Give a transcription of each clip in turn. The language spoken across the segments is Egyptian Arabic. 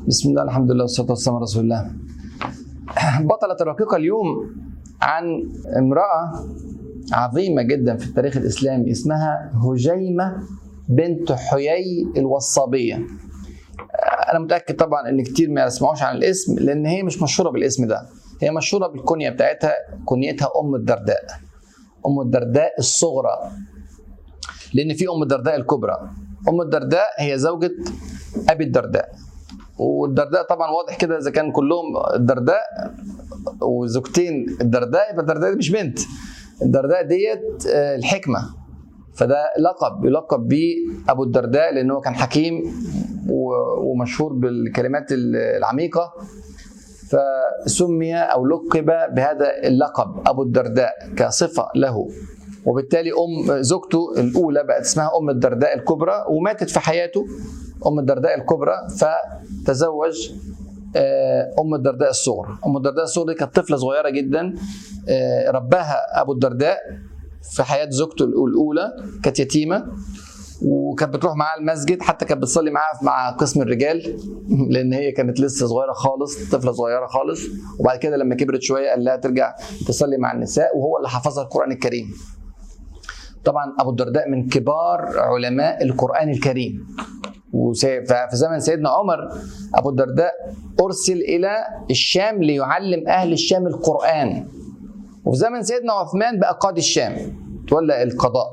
بسم الله الحمد لله والصلاة والسلام على رسول الله بطلة الرقيقة اليوم عن امرأة عظيمة جدا في التاريخ الإسلامي اسمها هجيمة بنت حيي الوصابية أنا متأكد طبعا إن كتير ما يسمعوش عن الاسم لأن هي مش مشهورة بالاسم ده هي مشهورة بالكنية بتاعتها كنيتها أم الدرداء أم الدرداء الصغرى لأن في أم الدرداء الكبرى أم الدرداء هي زوجة أبي الدرداء والدرداء طبعا واضح كده اذا كان كلهم الدرداء وزوجتين الدرداء يبقى الدرداء دي مش بنت الدرداء ديت الحكمه فده لقب يلقب به ابو الدرداء لان هو كان حكيم ومشهور بالكلمات العميقه فسمي او لقب بهذا اللقب ابو الدرداء كصفه له وبالتالي ام زوجته الاولى بقت اسمها ام الدرداء الكبرى وماتت في حياته ام الدرداء الكبرى فتزوج ام الدرداء الصغرى ام الدرداء الصغرى كانت طفله صغيره جدا رباها ابو الدرداء في حياه زوجته الاولى كانت يتيمه وكانت بتروح معاه المسجد حتى كانت بتصلي معاه مع قسم الرجال لان هي كانت لسه صغيره خالص طفله صغيره خالص وبعد كده لما كبرت شويه قال لها ترجع تصلي مع النساء وهو اللي حفظها القران الكريم طبعا ابو الدرداء من كبار علماء القران الكريم ففي زمن سيدنا عمر ابو الدرداء ارسل الى الشام ليعلم اهل الشام القران وفي زمن سيدنا عثمان بقى قاضي الشام تولى القضاء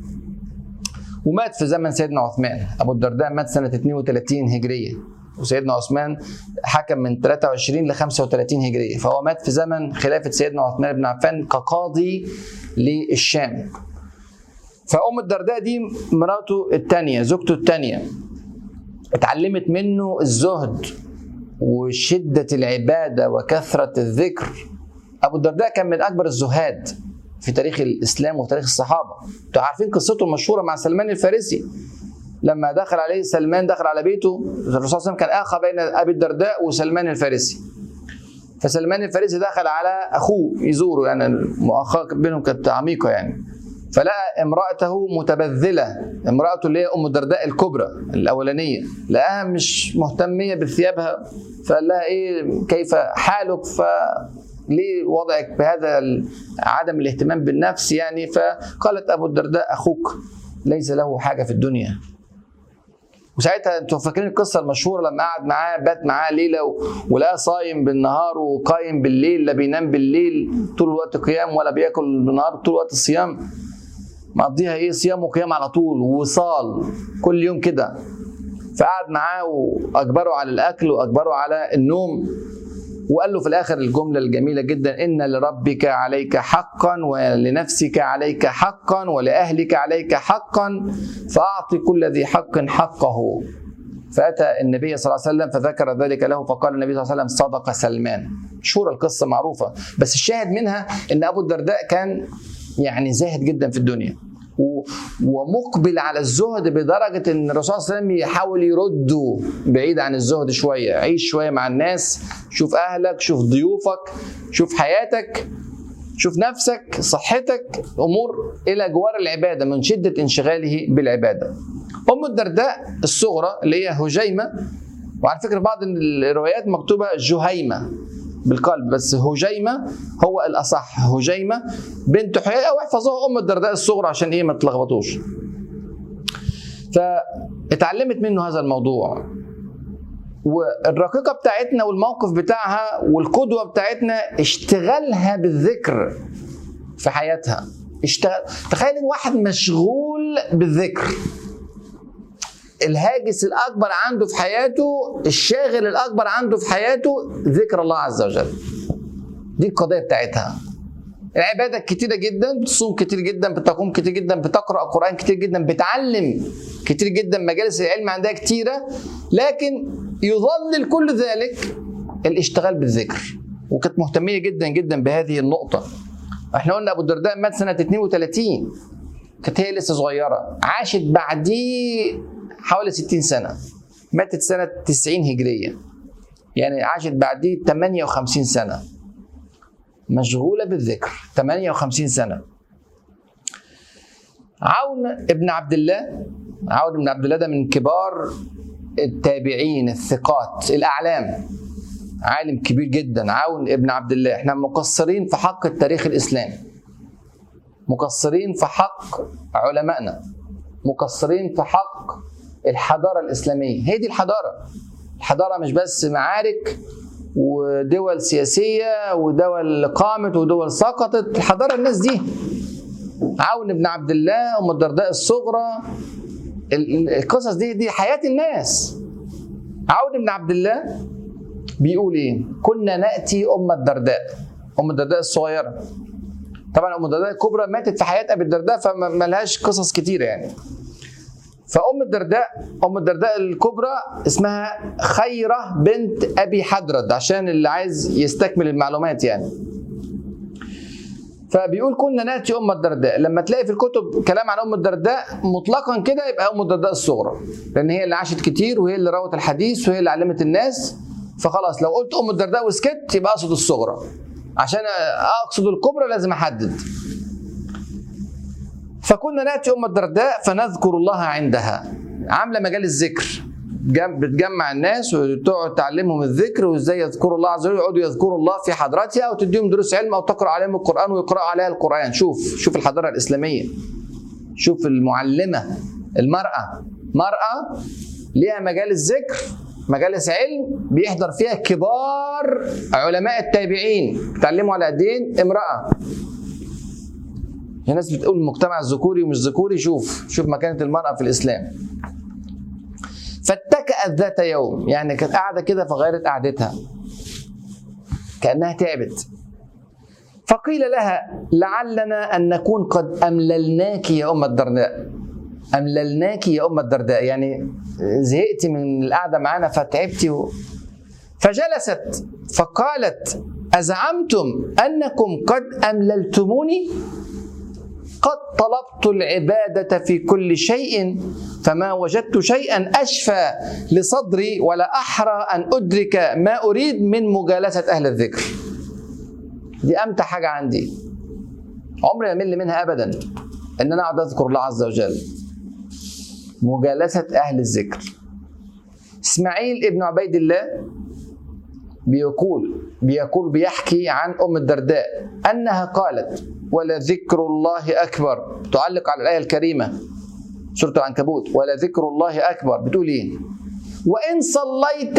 ومات في زمن سيدنا عثمان ابو الدرداء مات سنه 32 هجريه وسيدنا عثمان حكم من 23 ل 35 هجريه فهو مات في زمن خلافه سيدنا عثمان بن عفان كقاضي للشام فأم الدرداء دي مراته الثانية زوجته الثانية اتعلمت منه الزهد وشدة العبادة وكثرة الذكر أبو الدرداء كان من أكبر الزهاد في تاريخ الإسلام وتاريخ الصحابة انتوا عارفين قصته المشهورة مع سلمان الفارسي لما دخل عليه سلمان دخل على بيته الرسول صلى الله عليه وسلم كان آخى بين أبي الدرداء وسلمان الفارسي فسلمان الفارسي دخل على أخوه يزوره يعني المؤاخاة بينهم كانت عميقة يعني فلقى امرأته متبذلة امرأته اللي هي أم الدرداء الكبرى الأولانية لقاها مش مهتمية بثيابها فقال لها إيه كيف حالك ف ليه وضعك بهذا عدم الاهتمام بالنفس يعني فقالت أبو الدرداء أخوك ليس له حاجة في الدنيا وساعتها انتوا فاكرين القصه المشهوره لما قعد معاه بات معاه ليله ولقاه صايم بالنهار وقايم بالليل لا بينام بالليل طول الوقت قيام ولا بياكل بالنهار طول الوقت صيام مقضيها ايه صيام وقيام على طول ووصال كل يوم كده فقعد معاه واجبره على الاكل واجبره على النوم وقال له في الاخر الجمله الجميله جدا ان لربك عليك حقا ولنفسك عليك حقا ولاهلك عليك حقا فاعط كل ذي حق حقه فاتى النبي صلى الله عليه وسلم فذكر ذلك له فقال النبي صلى الله عليه وسلم صدق سلمان مشهوره القصه معروفه بس الشاهد منها ان ابو الدرداء كان يعني زاهد جدا في الدنيا ومقبل على الزهد بدرجة أن الرسول صلى الله عليه وسلم يحاول يرده بعيد عن الزهد شوية عيش شوية مع الناس شوف أهلك شوف ضيوفك شوف حياتك شوف نفسك صحتك أمور إلى جوار العبادة من شدة انشغاله بالعبادة أم الدرداء الصغرى اللي هي هجيمة وعلى فكرة بعض الروايات مكتوبة جهيمة بالقلب بس هجيمه هو الاصح هجيمه بنت حيي او احفظوها ام الدرداء الصغرى عشان ايه ما تلخبطوش فاتعلمت منه هذا الموضوع والرقيقه بتاعتنا والموقف بتاعها والقدوه بتاعتنا اشتغالها بالذكر في حياتها اشتغل تخيل ان واحد مشغول بالذكر الهاجس الاكبر عنده في حياته الشاغل الاكبر عنده في حياته ذكر الله عز وجل دي القضيه بتاعتها العبادة كتيرة جدا بتصوم كتير جدا بتقوم كتير جدا بتقرأ قرآن كتير جدا بتعلم كتير جدا مجالس العلم عندها كتيرة لكن يظلل كل ذلك الاشتغال بالذكر وكانت مهتمية جدا جدا بهذه النقطة احنا قلنا ابو الدرداء مات سنة 32 كانت هي لسه صغيرة عاشت بعديه حوالي 60 سنة ماتت سنة 90 هجرية يعني عاشت بعديه 58 سنة مشغولة بالذكر 58 سنة عون ابن عبد الله عون بن عبد الله ده من كبار التابعين الثقات الاعلام عالم كبير جدا عون ابن عبد الله احنا مقصرين في حق التاريخ الاسلامي مقصرين في حق علمائنا مقصرين في حق الحضاره الاسلاميه هي دي الحضاره الحضاره مش بس معارك ودول سياسيه ودول قامت ودول سقطت الحضاره الناس دي عون بن عبد الله ام الدرداء الصغرى ال- ال- القصص دي دي حياه الناس عون بن عبد الله بيقول ايه كنا ناتي ام الدرداء ام الدرداء الصغيره طبعا ام الدرداء الكبرى ماتت في حياه ابي الدرداء فما لهاش قصص كتيره يعني فام الدرداء ام الدرداء الكبرى اسمها خيره بنت ابي حدرد عشان اللي عايز يستكمل المعلومات يعني فبيقول كنا ناتي ام الدرداء لما تلاقي في الكتب كلام عن ام الدرداء مطلقا كده يبقى ام الدرداء الصغرى لان هي اللي عاشت كتير وهي اللي روت الحديث وهي اللي علمت الناس فخلاص لو قلت ام الدرداء وسكت يبقى اقصد الصغرى عشان اقصد الكبرى لازم احدد فكنا ناتي ام الدرداء فنذكر الله عندها عامله مجالس ذكر جم- بتجمع الناس وتقعد تعلمهم الذكر وازاي يذكروا الله عز وجل يقعدوا يذكروا الله في حضرتها وتديهم دروس علم او تقرا عليهم القران ويقراوا عليها القران شوف شوف الحضاره الاسلاميه شوف المعلمه المراه مراه ليها مجالس ذكر مجالس علم بيحضر فيها كبار علماء التابعين بتعلموا على ايدين امراه في ناس بتقول المجتمع الذكوري ومش ذكوري شوف شوف مكانه المراه في الاسلام فاتكأت ذات يوم يعني كانت قاعده كده فغيرت قعدتها كانها تعبت فقيل لها لعلنا ان نكون قد امللناك يا ام الدرداء امللناك يا ام الدرداء يعني زهقت من القعده معانا فتعبتي و... فجلست فقالت ازعمتم انكم قد امللتموني قد طلبت العبادة في كل شيء فما وجدت شيئا أشفى لصدري ولا أحرى أن أدرك ما أريد من مجالسة أهل الذكر دي أمتع حاجة عندي عمري ما أمل منها أبدا إن أنا أقعد أذكر الله عز وجل مجالسة أهل الذكر إسماعيل ابن عبيد الله بيقول بيقول بيحكي عن ام الدرداء انها قالت ولذكر الله اكبر تعلق على الايه الكريمه سوره العنكبوت ولذكر الله اكبر بتقول ايه وان صليت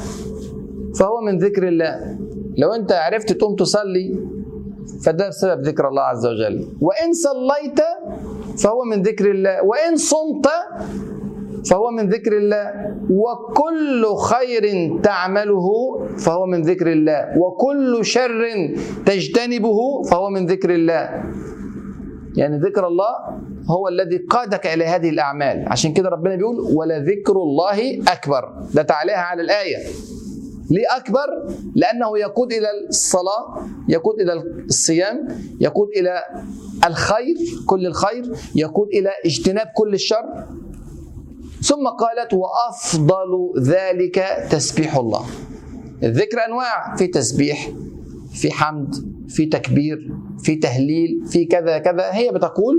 فهو من ذكر الله لو انت عرفت تقوم تصلي فده بسبب ذكر الله عز وجل وان صليت فهو من ذكر الله وان صمت فهو من ذكر الله وكل خير تعمله فهو من ذكر الله وكل شر تجتنبه فهو من ذكر الله يعني ذكر الله هو الذي قادك الى هذه الاعمال عشان كده ربنا بيقول ولذكر الله اكبر ده تعليقها على الايه ليه اكبر لانه يقود الى الصلاه يقود الى الصيام يقود الى الخير كل الخير يقود الى اجتناب كل الشر ثم قالت وافضل ذلك تسبيح الله الذكر انواع في تسبيح في حمد في تكبير في تهليل في كذا كذا هي بتقول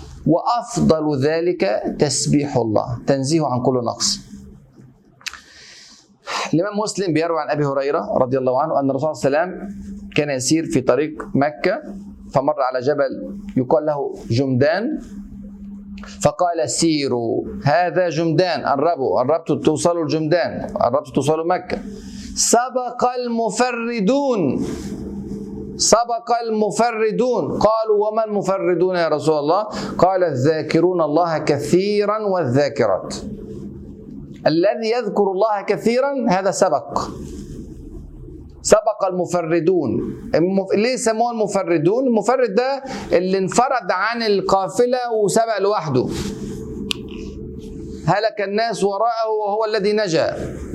وافضل ذلك تسبيح الله تنزيه عن كل نقص الامام مسلم بيروي عن ابي هريره رضي الله عنه ان الرسول صلى الله عليه وسلم كان يسير في طريق مكه فمر على جبل يقال له جمدان فقال سيروا هذا جمدان قربوا قربتوا توصلوا الجمدان قربتوا توصلوا مكة سبق المفردون سبق المفردون قالوا وما المفردون يا رسول الله قال الذاكرون الله كثيرا والذاكرات الذي يذكر الله كثيرا هذا سبق سبق المفردون المف... ليه سموه المفردون المفرد ده اللي انفرد عن القافلة وسبق لوحده هلك الناس وراءه وهو الذي نجا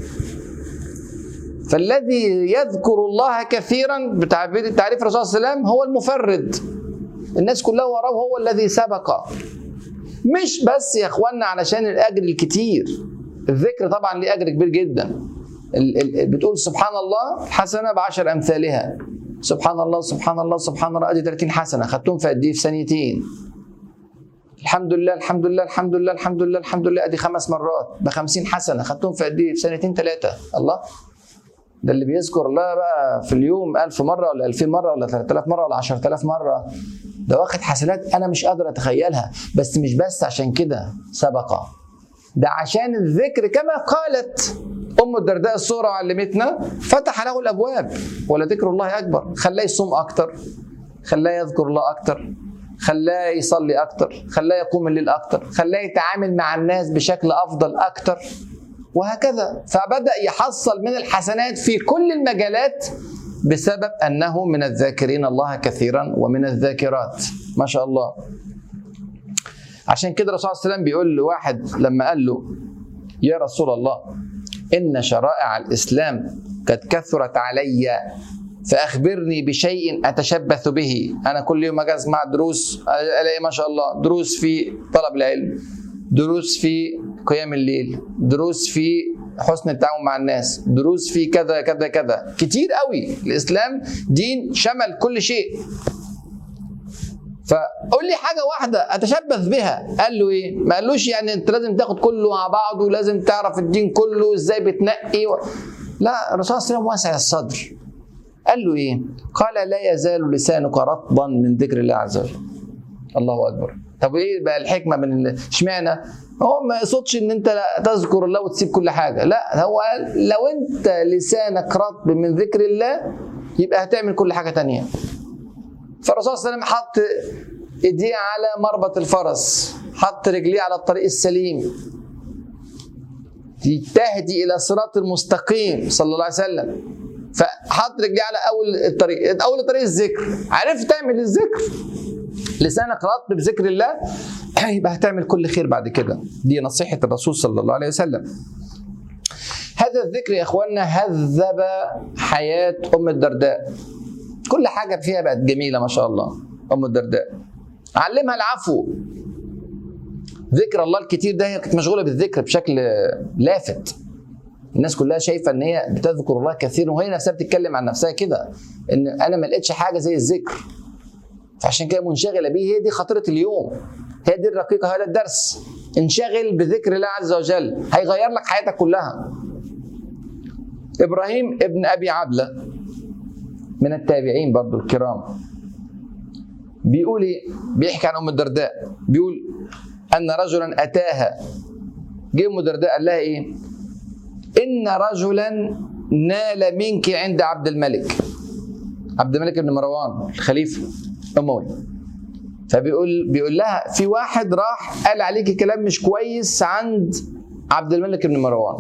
فالذي يذكر الله كثيرا بتعبير تعريف الرسول صلى الله عليه وسلم هو المفرد الناس كلها وراه هو الذي سبق مش بس يا اخوانا علشان الاجر الكتير الذكر طبعا ليه اجر كبير جدا ال- ال- بتقول سبحان الله حسنه بعشر امثالها سبحان الله سبحان الله سبحان الله ادي 30 حسنه خدتهم في قد ايه في ثانيتين الحمد لله الحمد لله الحمد لله الحمد لله الحمد لله ادي خمس مرات ب 50 حسنه خدتهم في قد ايه؟ في سنتين ثلاثه الله ده اللي بيذكر الله بقى في اليوم 1000 مره ولا 2000 مره ولا 3000 مره ولا 10000 مره ده واخد حسنات انا مش قادر اتخيلها بس مش بس عشان كده سبق ده عشان الذكر كما قالت ام الدرداء الصغرى علمتنا فتح له الابواب ولذكر الله اكبر خلاه يصوم اكتر خلاه يذكر الله اكتر خلاه يصلي اكتر خلاه يقوم الليل اكتر خلاه يتعامل مع الناس بشكل افضل اكتر وهكذا فبدا يحصل من الحسنات في كل المجالات بسبب انه من الذاكرين الله كثيرا ومن الذاكرات ما شاء الله عشان كده الرسول صلى الله عليه وسلم بيقول لواحد لما قال له يا رسول الله ان شرائع الاسلام قد كثرت علي فاخبرني بشيء اتشبث به انا كل يوم اجي اسمع دروس الاقي ما شاء الله دروس في طلب العلم دروس في قيام الليل دروس في حسن التعامل مع الناس دروس في كذا كذا كذا كتير قوي الاسلام دين شمل كل شيء فقول لي حاجه واحده اتشبث بها قال له ايه ما قالوش يعني انت لازم تاخد كله مع بعضه ولازم تعرف الدين كله ازاي بتنقي و... لا الرسول صلى الله عليه وسلم واسع الصدر قال له ايه قال لا يزال لسانك رطبا من ذكر الله عز وجل الله اكبر طب ايه بقى الحكمه من اشمعنى هو ما يقصدش ان انت تذكر الله وتسيب كل حاجه لا هو قال لو انت لسانك رطب من ذكر الله يبقى هتعمل كل حاجه تانية فالرسول صلى الله عليه وسلم حط ايديه على مربط الفرس حط رجليه على الطريق السليم تهدي الى صراط المستقيم صلى الله عليه وسلم فحط رجليه على اول الطريق اول الطريق الذكر عرفت تعمل الذكر لسانك رطب بذكر الله يبقى هتعمل كل خير بعد كده دي نصيحه الرسول صلى الله عليه وسلم هذا الذكر يا اخواننا هذب حياه ام الدرداء كل حاجه فيها بقت جميله ما شاء الله ام الدرداء علمها العفو ذكر الله الكتير ده هي كانت مشغوله بالذكر بشكل لافت الناس كلها شايفه ان هي بتذكر الله كثيرا وهي نفسها بتتكلم عن نفسها كده ان انا ما لقيتش حاجه زي الذكر فعشان كده منشغله بيه هي دي خطيره اليوم هي دي الرقيقه هذا الدرس انشغل بذكر الله عز وجل هيغير لك حياتك كلها ابراهيم ابن ابي عبله من التابعين برضو الكرام بيقول ايه بيحكي عن ام الدرداء بيقول ان رجلا اتاها جه ام الدرداء قال لها ايه ان رجلا نال منك عند عبد الملك عبد الملك بن مروان الخليفه اموي فبيقول بيقول لها في واحد راح قال عليكي كلام مش كويس عند عبد الملك بن مروان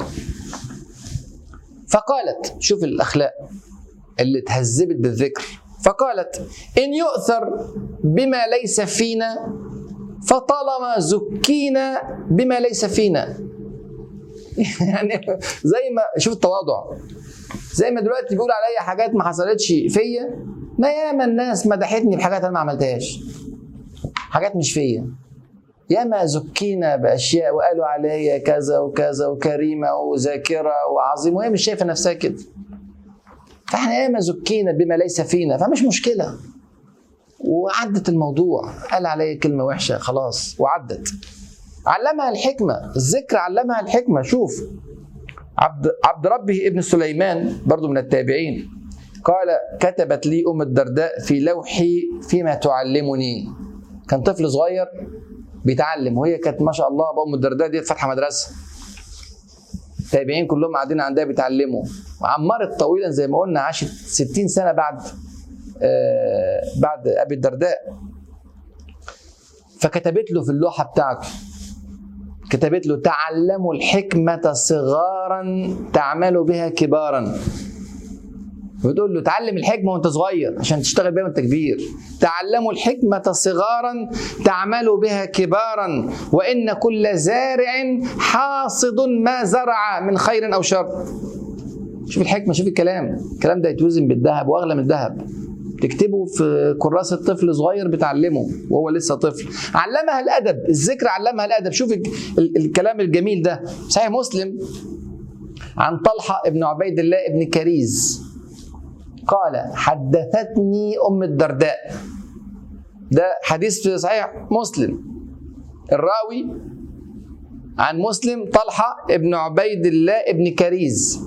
فقالت شوف الاخلاق اللي اتهذبت بالذكر فقالت ان يؤثر بما ليس فينا فطالما زكينا بما ليس فينا يعني زي ما شوف التواضع زي ما دلوقتي بيقول عليا حاجات ما حصلتش فيا ما ياما الناس مدحتني بحاجات انا ما عملتهاش حاجات مش فيا ياما زكينا باشياء وقالوا عليا كذا وكذا وكريمه وذاكره وعظيمه وهي مش شايفه نفسها كده فاحنا ياما زكينا بما ليس فينا فمش مشكله وعدت الموضوع قال عليا كلمه وحشه خلاص وعدت علمها الحكمه الذكر علمها الحكمه شوف عبد عبد ربه ابن سليمان برضو من التابعين قال كتبت لي ام الدرداء في لوحي فيما تعلمني كان طفل صغير بيتعلم وهي كانت ما شاء الله ام الدرداء دي فاتحه مدرسه التابعين كلهم قاعدين عندها بيتعلموا وعمرت طويلا زي ما قلنا عاشت 60 سنه بعد آه بعد ابي الدرداء فكتبت له في اللوحه بتاعته كتبت له تعلموا الحكمة صغارا تعملوا بها كبارا بتقول له تعلم الحكمة وانت صغير عشان تشتغل بيها وانت كبير تعلموا الحكمة صغارا تعملوا بها كبارا وإن كل زارع حاصد ما زرع من خير أو شر شوف الحكمة شوف الكلام الكلام ده يتوزن بالذهب وأغلى من الذهب تكتبه في كراسة طفل صغير بتعلمه وهو لسه طفل علمها الأدب الذكر علمها الأدب شوف الكلام الجميل ده صحيح مسلم عن طلحة ابن عبيد الله ابن كريز قال حدثتني أم الدرداء ده حديث في صحيح مسلم الراوي عن مسلم طلحة ابن عبيد الله ابن كريز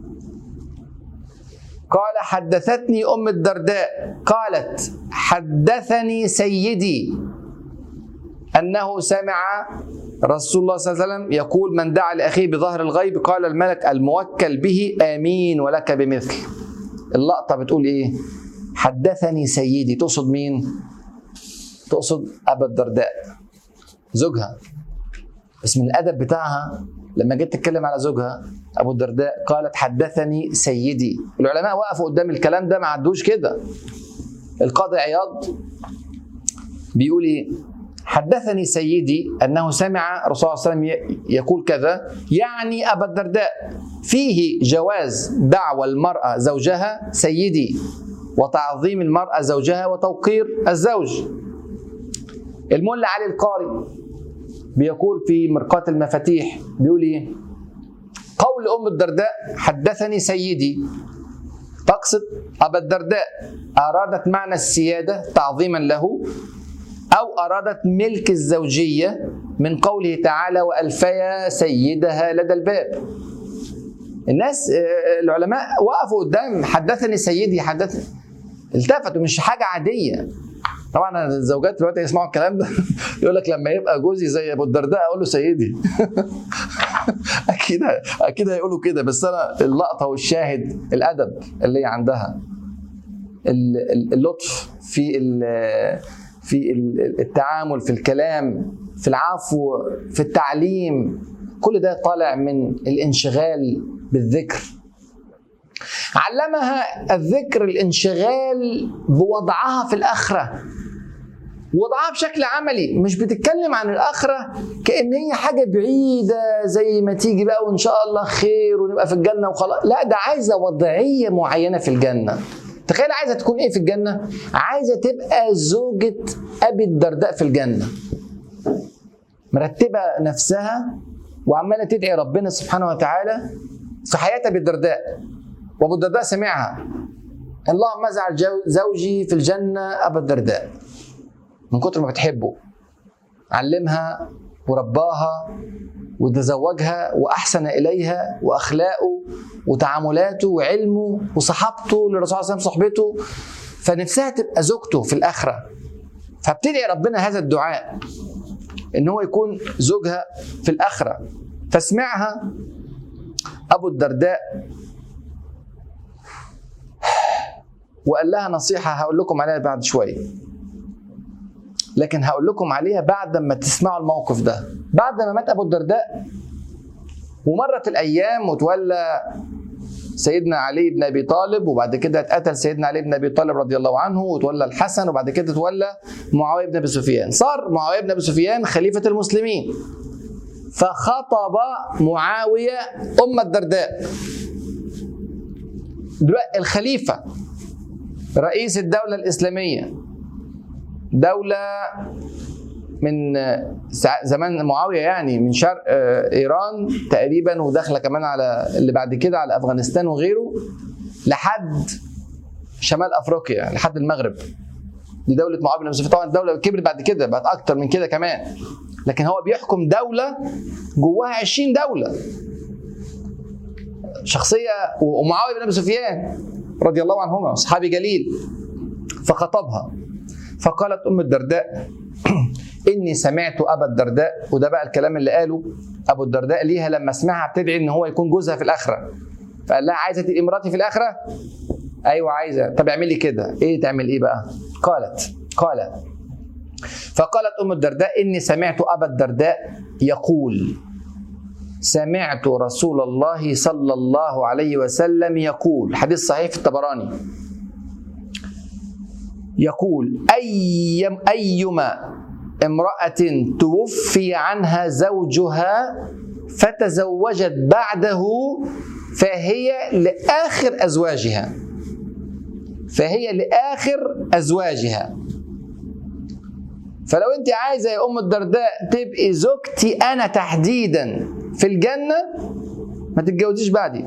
قال حدثتني أم الدرداء قالت حدثني سيدي أنه سمع رسول الله صلى الله عليه وسلم يقول من دعا لأخيه بظهر الغيب قال الملك الموكل به آمين ولك بمثل اللقطة بتقول إيه حدثني سيدي تقصد مين تقصد أبا الدرداء زوجها بس من الأدب بتاعها لما جيت تتكلم على زوجها ابو الدرداء قالت حدثني سيدي العلماء وقفوا قدام الكلام ده ما عدوش كده القاضي عياض بيقول ايه حدثني سيدي انه سمع رسول الله صلى الله عليه وسلم يقول كذا يعني ابا الدرداء فيه جواز دعوى المراه زوجها سيدي وتعظيم المراه زوجها وتوقير الزوج الملا علي القاري بيقول في مرقاة المفاتيح بيقول ايه قول ام الدرداء حدثني سيدي تقصد ابا الدرداء ارادت معنى السياده تعظيما له او ارادت ملك الزوجيه من قوله تعالى والفيا سيدها لدى الباب الناس العلماء وقفوا قدام حدثني سيدي حدثني التفتوا مش حاجه عاديه طبعا الزوجات دلوقتي يسمعوا الكلام ده يقول لك لما يبقى جوزي زي ابو الدرداء اقول له سيدي اكيد اكيد هيقولوا كده بس انا اللقطه والشاهد الادب اللي عندها اللطف في في التعامل في الكلام في العفو في التعليم كل ده طالع من الانشغال بالذكر علمها الذكر الانشغال بوضعها في الاخره وضعها بشكل عملي مش بتتكلم عن الاخره كان هي حاجه بعيده زي ما تيجي بقى وان شاء الله خير ونبقى في الجنه وخلاص لا ده عايزه وضعيه معينه في الجنه تخيل عايزه تكون ايه في الجنه عايزه تبقى زوجة ابي الدرداء في الجنه مرتبه نفسها وعماله تدعي ربنا سبحانه وتعالى في حياه ابي الدرداء وابو الدرداء سمعها اللهم اجعل زوجي في الجنه ابا الدرداء من كتر ما بتحبه علمها ورباها وتزوجها واحسن اليها واخلاقه وتعاملاته وعلمه وصحابته للرسول صلى الله عليه وسلم صحبته فنفسها تبقى زوجته في الاخره فبتدعي ربنا هذا الدعاء ان هو يكون زوجها في الاخره فسمعها ابو الدرداء وقال لها نصيحه هقول لكم عليها بعد شويه لكن هقول لكم عليها بعد ما تسمعوا الموقف ده بعد ما مات ابو الدرداء ومرت الايام وتولى سيدنا علي بن ابي طالب وبعد كده اتقتل سيدنا علي بن ابي طالب رضي الله عنه وتولى الحسن وبعد كده تولى معاويه بن ابي سفيان صار معاويه بن ابي سفيان خليفه المسلمين فخطب معاويه ام الدرداء دلوقتي الخليفه رئيس الدوله الاسلاميه دولة من زمان معاوية يعني من شرق إيران تقريبا وداخلة كمان على اللي بعد كده على أفغانستان وغيره لحد شمال أفريقيا لحد المغرب دي دولة معاوية بن طبعا الدولة كبرت بعد كده بقت أكتر من كده كمان لكن هو بيحكم دولة جواها 20 دولة شخصية ومعاوية بن أبي سفيان رضي الله عنهما صحابي جليل فخطبها فقالت ام الدرداء اني سمعت ابا الدرداء وده بقى الكلام اللي قاله ابو الدرداء ليها لما سمعها بتدعي ان هو يكون جوزها في الاخره فقال لها عايزه تبقي مراتي في الاخره ايوه عايزه طب اعملي كده ايه تعمل ايه بقى قالت قال فقالت ام الدرداء اني سمعت ابا الدرداء يقول سمعت رسول الله صلى الله عليه وسلم يقول حديث صحيح في الطبراني يقول أي أيما امرأة توفي عنها زوجها فتزوجت بعده فهي لآخر أزواجها فهي لآخر أزواجها فلو أنت عايزة يا أم الدرداء تبقي زوجتي أنا تحديدا في الجنة ما تتجوزيش بعدي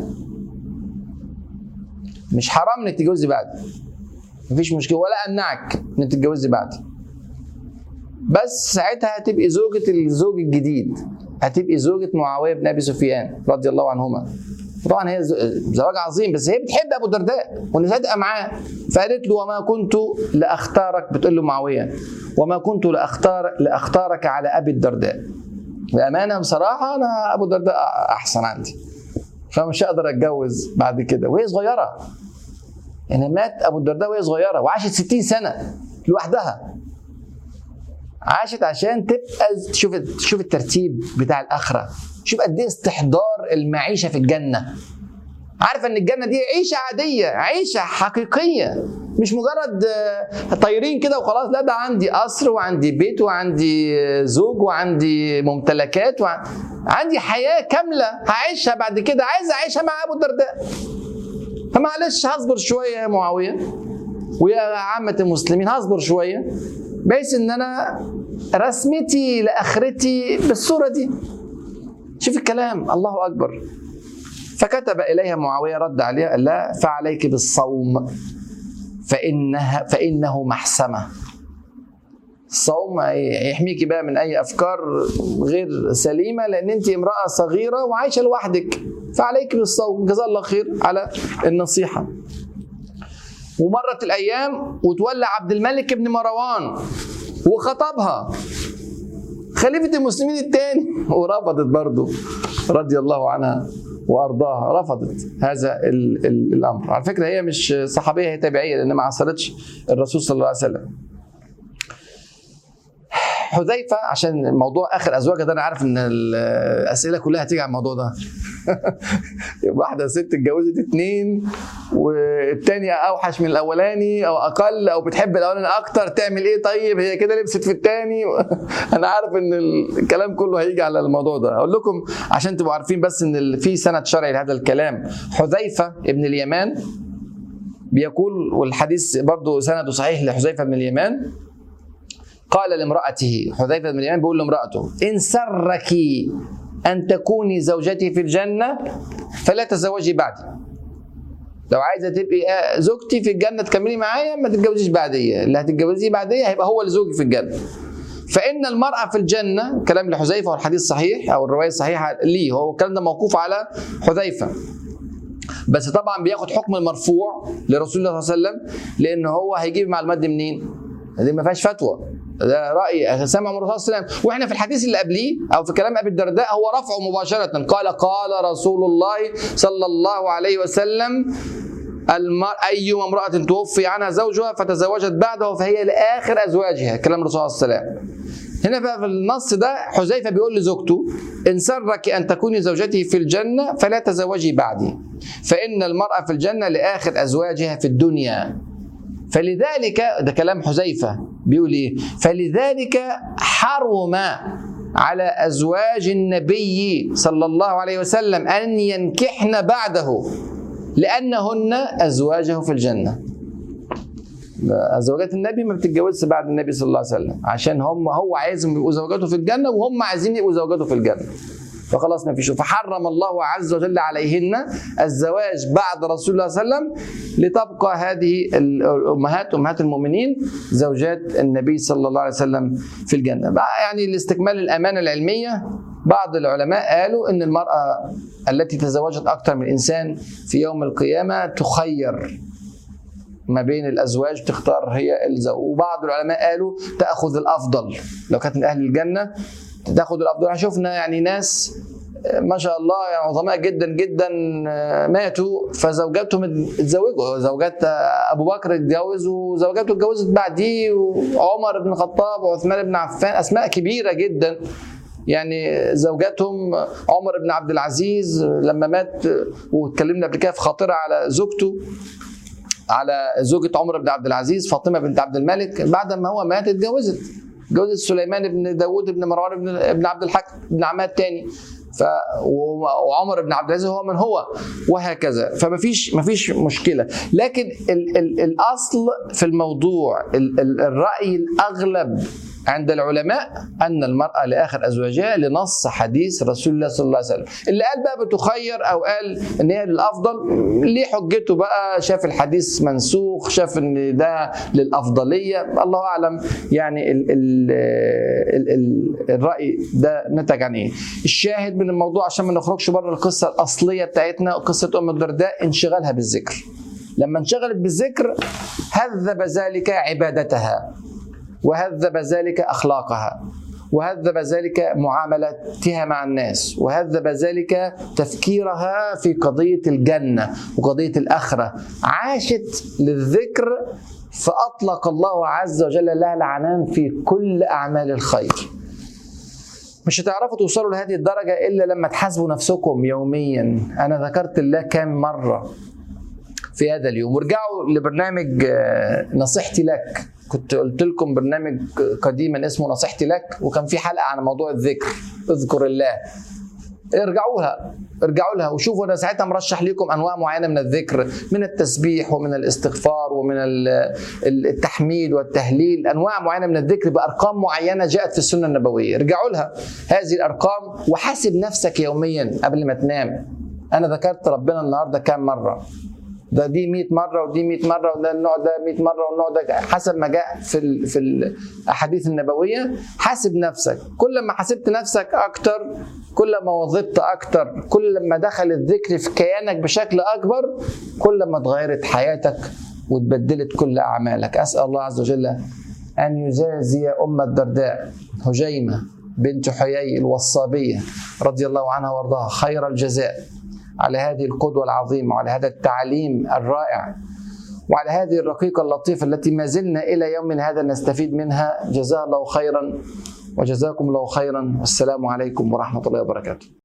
مش حرام انك تتجوزي بعدي مفيش مشكله ولا امنعك انك تتجوزي بعدي بس ساعتها هتبقي زوجة الزوج الجديد هتبقي زوجة معاوية بن أبي سفيان رضي الله عنهما طبعا هي زواج عظيم بس هي بتحب ابو الدرداء وصادقه معاه فقالت له وما كنت لاختارك بتقول له معاويه وما كنت لاختار لاختارك على ابي الدرداء بامانه بصراحه انا ابو الدرداء احسن عندي فمش هقدر اتجوز بعد كده وهي صغيره يعني مات ابو الدرداء وهي صغيره وعاشت 60 سنه لوحدها عاشت عشان تبقى شوف شوف الترتيب بتاع الاخره شوف قد ايه استحضار المعيشه في الجنه عارفه ان الجنه دي عيشه عاديه عيشه حقيقيه مش مجرد طايرين كده وخلاص لا ده عندي قصر وعندي بيت وعندي زوج وعندي ممتلكات وعندي حياه كامله هعيشها بعد كده عايز اعيشها مع ابو الدرداء فمعلش هصبر شويه يا معاويه ويا عامه المسلمين هصبر شويه بحيث ان انا رسمتي لاخرتي بالصوره دي شوف الكلام الله اكبر فكتب اليها معاويه رد عليها قال لها فعليك بالصوم فانها فانه محسمه الصوم يحميكي بقى من اي افكار غير سليمه لان انت امراه صغيره وعايشه لوحدك فعليك بالصوم جزاه الله خير على النصيحه ومرت الايام وتولى عبد الملك بن مروان وخطبها خليفه المسلمين الثاني ورفضت برضه رضي الله عنها وارضاها رفضت هذا ال ال الامر على فكره هي مش صحابيه هي تابعيه لان ما عاصرتش الرسول صلى الله عليه وسلم حذيفه عشان موضوع اخر ازواجها ده انا عارف ان الاسئله كلها هتيجي على الموضوع ده واحده ست اتجوزت اتنين والتانية اوحش من الاولاني او اقل او بتحب الاولاني اكتر تعمل ايه طيب هي كده لبست في التاني انا عارف ان الكلام كله هيجي على الموضوع ده اقول لكم عشان تبقوا عارفين بس ان في سند شرعي لهذا الكلام حذيفه ابن اليمان بيقول والحديث برضه سنده صحيح لحذيفه بن اليمان قال لامرأته حذيفة بن اليمان بيقول لامرأته إن سرك أن تكوني زوجتي في الجنة فلا تزوجي بعدي لو عايزة تبقي زوجتي في الجنة تكملي معايا ما تتجوزيش بعدية اللي هتتجوزيه بعدية هيبقى هو اللي زوجي في الجنة فإن المرأة في الجنة كلام لحذيفة والحديث صحيح أو الرواية الصحيحة ليه هو الكلام ده موقوف على حذيفة بس طبعا بياخد حكم المرفوع لرسول الله صلى الله عليه وسلم لأن هو هيجيب المعلومات دي منين؟ دي ما فيهاش فتوى ده راي سمع من الرسول صلى الله عليه وسلم واحنا في الحديث اللي قبليه او في كلام ابي الدرداء هو رفعه مباشره قال قال رسول الله صلى الله عليه وسلم المر... أيما امرأة توفي عنها زوجها فتزوجت بعده فهي لآخر أزواجها كلام الرسول صلى الله عليه وسلم هنا بقى في النص ده حذيفة بيقول لزوجته إن سرك أن تكوني زوجتي في الجنة فلا تزوجي بعدي فإن المرأة في الجنة لآخر أزواجها في الدنيا فلذلك ده كلام حذيفة بيقول ايه فلذلك حرم على ازواج النبي صلى الله عليه وسلم ان ينكحن بعده لانهن ازواجه في الجنه زوجات النبي ما بتتجوزش بعد النبي صلى الله عليه وسلم عشان هم هو عايزهم يبقوا زوجاته في الجنه وهم عايزين يبقوا زوجاته في الجنه فخلاص ما فيش فحرم الله عز وجل عليهن الزواج بعد رسول الله صلى الله عليه وسلم لتبقى هذه الامهات امهات المؤمنين زوجات النبي صلى الله عليه وسلم في الجنه بقى يعني لاستكمال الامانه العلميه بعض العلماء قالوا ان المراه التي تزوجت اكثر من انسان في يوم القيامه تخير ما بين الازواج تختار هي الزوج وبعض العلماء قالوا تاخذ الافضل لو كانت من اهل الجنه تاخد الافضل احنا شفنا يعني ناس ما شاء الله يعني عظماء جدا جدا ماتوا فزوجاتهم اتزوجوا زوجات ابو بكر اتجوز وزوجاته اتجوزت بعديه وعمر بن الخطاب وعثمان بن عفان اسماء كبيره جدا يعني زوجاتهم عمر بن عبد العزيز لما مات واتكلمنا قبل كده في خاطره على زوجته على زوجة عمر بن عبد العزيز فاطمة بنت عبد الملك بعد ما هو مات اتجوزت جوزة سليمان بن داود بن مروان بن, بن عبد الحكم بن عماد تاني ف وعمر بن عبد العزيز هو من هو وهكذا فما فيش ما فيش مشكله لكن ال ال الاصل في الموضوع ال ال الراي الاغلب عند العلماء ان المراه لاخر ازواجها لنص حديث رسول الله صلى الله عليه وسلم اللي قال بقى بتخير او قال ان هي للافضل ليه حجته بقى شاف الحديث منسوخ شاف ان ده للافضليه الله اعلم يعني ال ال ال ال الراي ده نتج عن ايه الشاهد من الموضوع عشان ما نخرجش بره القصه الاصليه بتاعتنا قصه ام الدرداء انشغالها بالذكر لما انشغلت بالذكر هذب ذلك عبادتها وهذب ذلك اخلاقها وهذب ذلك معاملتها مع الناس وهذب ذلك تفكيرها في قضيه الجنه وقضيه الاخره عاشت للذكر فاطلق الله عز وجل لها العنان في كل اعمال الخير مش هتعرفوا توصلوا لهذه الدرجه الا لما تحاسبوا نفسكم يوميا انا ذكرت الله كام مره في هذا اليوم وارجعوا لبرنامج نصيحتي لك كنت قلت لكم برنامج قديما اسمه نصيحتي لك وكان في حلقه عن موضوع الذكر اذكر الله ارجعوا لها ارجعوا لها وشوفوا انا ساعتها مرشح لكم انواع معينه من الذكر من التسبيح ومن الاستغفار ومن التحميد والتهليل انواع معينه من الذكر بارقام معينه جاءت في السنه النبويه ارجعوا لها هذه الارقام وحاسب نفسك يوميا قبل ما تنام انا ذكرت ربنا النهارده كام مره ده دي 100 مره ودي 100 مره وده النوع ده 100 مره والنوع ده حسب ما جاء في ال في الاحاديث النبويه حاسب نفسك كل ما حاسبت نفسك اكتر كل ما وظبت اكتر كل ما دخل الذكر في كيانك بشكل اكبر كل ما اتغيرت حياتك وتبدلت كل اعمالك اسال الله عز وجل ان يجازي ام الدرداء هجيمه بنت حيي الوصابيه رضي الله عنها وارضاها خير الجزاء على هذه القدوة العظيمة وعلى هذا التعليم الرائع وعلى هذه الرقيقة اللطيفة التي ما زلنا إلى يوم هذا نستفيد منها جزاه الله خيرا وجزاكم الله خيرا والسلام عليكم ورحمة الله وبركاته